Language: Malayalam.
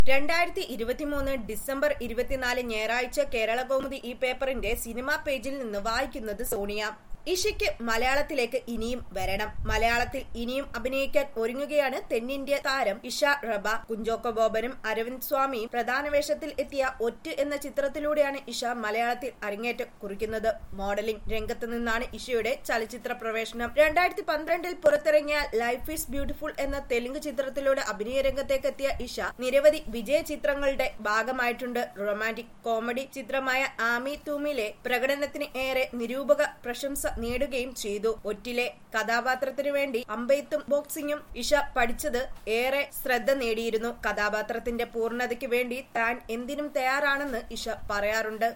രണ്ടായിരത്തി ഇരുപത്തിമൂന്ന് ഡിസംബർ ഇരുപത്തിനാല് ഞായറാഴ്ച കേരള കൗമുദി ഈ പേപ്പറിന്റെ സിനിമാ പേജിൽ നിന്ന് വായിക്കുന്നത് സോണിയ ഇഷയ്ക്ക് മലയാളത്തിലേക്ക് ഇനിയും വരണം മലയാളത്തിൽ ഇനിയും അഭിനയിക്കാൻ ഒരുങ്ങുകയാണ് തെന്നിന്ത്യ താരം ഇഷ റബ കുഞ്ചോക്കോ ബോബനും അരവിന്ദ് സ്വാമിയും പ്രധാന വേഷത്തിൽ എത്തിയ ഒറ്റ് എന്ന ചിത്രത്തിലൂടെയാണ് ഇഷ മലയാളത്തിൽ അരങ്ങേറ്റം കുറിക്കുന്നത് മോഡലിംഗ് രംഗത്ത് നിന്നാണ് ഇഷയുടെ ചലച്ചിത്ര പ്രവേശനം രണ്ടായിരത്തി പന്ത്രണ്ടിൽ പുറത്തിറങ്ങിയ ലൈഫ് ഈസ് ബ്യൂട്ടിഫുൾ എന്ന തെലുങ്ക് ചിത്രത്തിലൂടെ അഭിനയ രംഗത്തേക്ക് എത്തിയ ഇഷ നിരവധി വിജയ ചിത്രങ്ങളുടെ ഭാഗമായിട്ടുണ്ട് റൊമാന്റിക് കോമഡി ചിത്രമായ ആമി തൂമിലെ പ്രകടനത്തിന് ഏറെ നിരൂപക പ്രശംസ നേടുകയും ചെയ്തു ഒറ്റിലെ കഥാപാത്രത്തിനു വേണ്ടി അമ്പെയ്ത്തും ബോക്സിംഗും ഇഷ പഠിച്ചത് ഏറെ ശ്രദ്ധ നേടിയിരുന്നു കഥാപാത്രത്തിന്റെ പൂർണ്ണതയ്ക്ക് വേണ്ടി താൻ എന്തിനും തയ്യാറാണെന്ന് ഇഷ പറയാറുണ്ട്